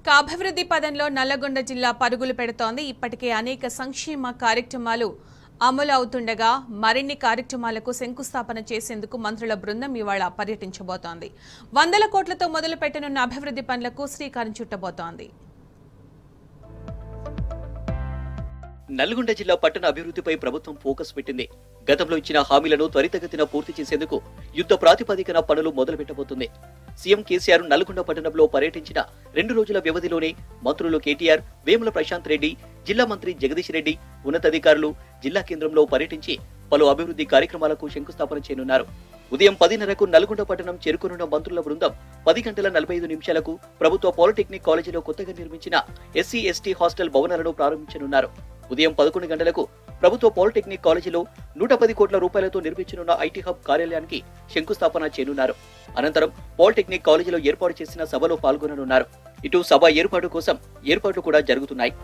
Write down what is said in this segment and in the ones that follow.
ఇక అభివృద్ధి పదంలో నల్లగొండ జిల్లా పరుగులు పెడుతోంది ఇప్పటికే అనేక సంక్షేమ కార్యక్రమాలు అమలు అవుతుండగా మరిన్ని కార్యక్రమాలకు శంకుస్థాపన చేసేందుకు మంత్రుల బృందం ఇవాళ పర్యటించబోతోంది వందల కోట్లతో మొదలు పెట్టనున్న అభివృద్ధి పనులకు శ్రీకారం చుట్టబోతోంది నల్గొండ జిల్లా పట్టణ అభివృద్ధిపై ప్రభుత్వం ఫోకస్ పెట్టింది గతంలో ఇచ్చిన హామీలను త్వరితగతిన పూర్తి చేసేందుకు యుద్ధ ప్రాతిపదికన పనులు మొదలు పెట్టబోతుంది సీఎం కేసీఆర్ నల్గొండ పట్టణంలో పర్యటించిన రెండు రోజుల వ్యవధిలోనే మంత్రులు కేటీఆర్ వేముల ప్రశాంత్ రెడ్డి జిల్లా మంత్రి జగదీష్ రెడ్డి ఉన్నతాధికారులు జిల్లా కేంద్రంలో పర్యటించి పలు అభివృద్ధి కార్యక్రమాలకు శంకుస్థాపన చేయనున్నారు ఉదయం పదిన్నరకు నల్గొండ పట్టణం చేరుకునున్న మంత్రుల బృందం పది గంటల నలభై ఐదు నిమిషాలకు ప్రభుత్వ పాలిటెక్నిక్ కాలేజీలో కొత్తగా నిర్మించిన ఎస్సీ ఎస్టీ హాస్టల్ భవనాలను ప్రారంభించనున్నారు ఉదయం పదకొండు గంటలకు ప్రభుత్వ పాలిటెక్నిక్ కాలేజీలో నూట పది కోట్ల రూపాయలతో నిర్మించనున్న ఐటీ హబ్ కార్యాలయానికి శంకుస్థాపన చేయనున్నారు అనంతరం పాలిటెక్నిక్ కాలేజీలో ఏర్పాటు చేసిన సభలో పాల్గొననున్నారు ఇటు సభ ఏర్పాటు కోసం ఏర్పాట్లు కూడా జరుగుతున్నాయి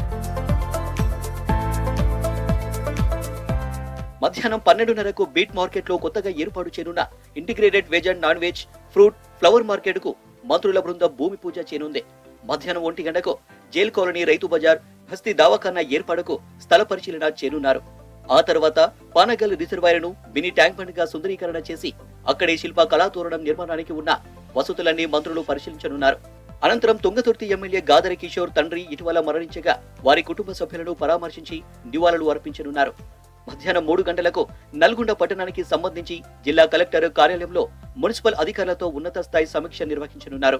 మధ్యాహ్నం పన్నెండున్నరకు బీట్ మార్కెట్ లో కొత్తగా ఏర్పాటు చేయనున్న integrated veg and non veg fruit flower market కు మంత్రుల బృందం భూమి పూజ చేయనుంది మధ్యాహ్నం ఒంటి గంటకు జైల్ కాలనీ రైతు బజార్ బస్తీ దవాఖానా ఏర్పాటుకు స్థల పరిశీలన చేయనున్నారు ఆ తర్వాత పానగల్ రిజర్వాయర్ను మినీ ట్యాంక్ బండ్ గా సుందరీకరణ చేసి అక్కడే శిల్ప కళాతోరణం నిర్మాణానికి ఉన్న వసతులన్నీ మంత్రులు పరిశీలించనున్నారు అనంతరం తుంగతుర్తి ఎమ్మెల్యే గాదరి కిషోర్ తండ్రి ఇటీవల మరణించగా వారి కుటుంబ సభ్యులను పరామర్శించి నివాళులు అర్పించనున్నారు మధ్యాహ్నం మూడు గంటలకు నల్గొండ పట్టణానికి సంబంధించి జిల్లా కలెక్టర్ కార్యాలయంలో మున్సిపల్ అధికారులతో ఉన్నత స్థాయి సమీక్ష నిర్వహించనున్నారు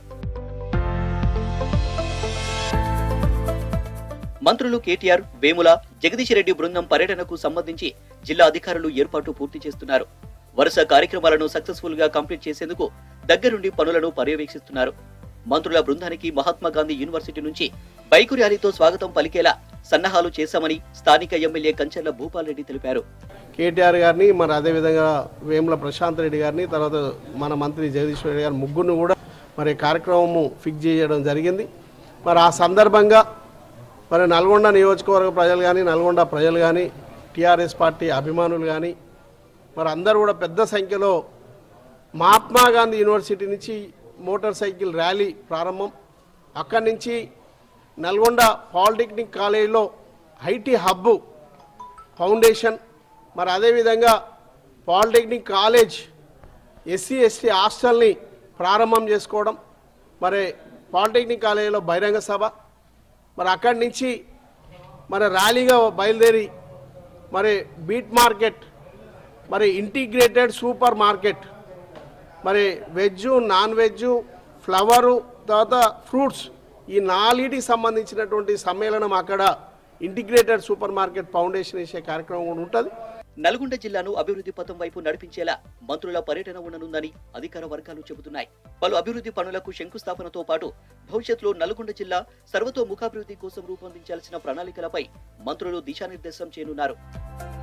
మంత్రులు కేటీఆర్ వేముల జగదీష్ రెడ్డి బృందం పర్యటనకు సంబంధించి జిల్లా అధికారులు ఏర్పాటు పూర్తి చేస్తున్నారు వరుస కార్యక్రమాలను సక్సెస్ఫుల్ గా కంప్లీట్ చేసేందుకు దగ్గరుండి పనులను పర్యవేక్షిస్తున్నారు మంత్రుల బృందానికి మహాత్మా గాంధీ యూనివర్సిటీ నుంచి బైకు ర్యాలీతో స్వాగతం పలికేలా సన్నాహాలు చేశామని స్థానిక ఎమ్మెల్యే కంచర్ల భూపాల్ రెడ్డి తెలిపారు కేటీఆర్ గారిని మరి అదేవిధంగా వేముల ప్రశాంత్ రెడ్డి గారిని తర్వాత మన మంత్రి జగదీశ్వర్ రెడ్డి గారి ముగ్గురిని కూడా మరి కార్యక్రమము ఫిక్స్ చేయడం జరిగింది మరి ఆ సందర్భంగా మరి నల్గొండ నియోజకవర్గ ప్రజలు కానీ నల్గొండ ప్రజలు కానీ టీఆర్ఎస్ పార్టీ అభిమానులు కానీ మరి అందరూ కూడా పెద్ద సంఖ్యలో మహాత్మా గాంధీ యూనివర్సిటీ నుంచి మోటార్ సైకిల్ ర్యాలీ ప్రారంభం అక్కడి నుంచి నల్గొండ పాలిటెక్నిక్ కాలేజీలో ఐటీ హబ్ ఫౌండేషన్ మరి అదేవిధంగా పాలిటెక్నిక్ కాలేజ్ ఎస్సీ ఎస్టీ హాస్టల్ని ప్రారంభం చేసుకోవడం మరి పాలిటెక్నిక్ కాలేజీలో బహిరంగ సభ మరి అక్కడి నుంచి మరి ర్యాలీగా బయలుదేరి మరి బీట్ మార్కెట్ మరి ఇంటిగ్రేటెడ్ సూపర్ మార్కెట్ మరి వెజ్ నాన్ వెజ్ ఫ్లవరు తర్వాత ఫ్రూట్స్ ఈ నాలుగిటికి సంబంధించినటువంటి సమ్మేళనం అక్కడ ఇంటిగ్రేటెడ్ సూపర్ మార్కెట్ ఫౌండేషన్ వేసే కార్యక్రమం కూడా ఉంటుంది నల్గొండ జిల్లాను అభివృద్ధి పథం వైపు నడిపించేలా మంత్రుల పర్యటన ఉండనుందని అధికార వర్గాలు చెబుతున్నాయి పలు అభివృద్ధి పనులకు శంకుస్థాపనతో పాటు భవిష్యత్తులో నల్గొండ జిల్లా సర్వతోముఖాభివృద్ధి కోసం రూపొందించాల్సిన ప్రణాళికలపై మంత్రులు దిశానిర్దేశం చేయనున్నారు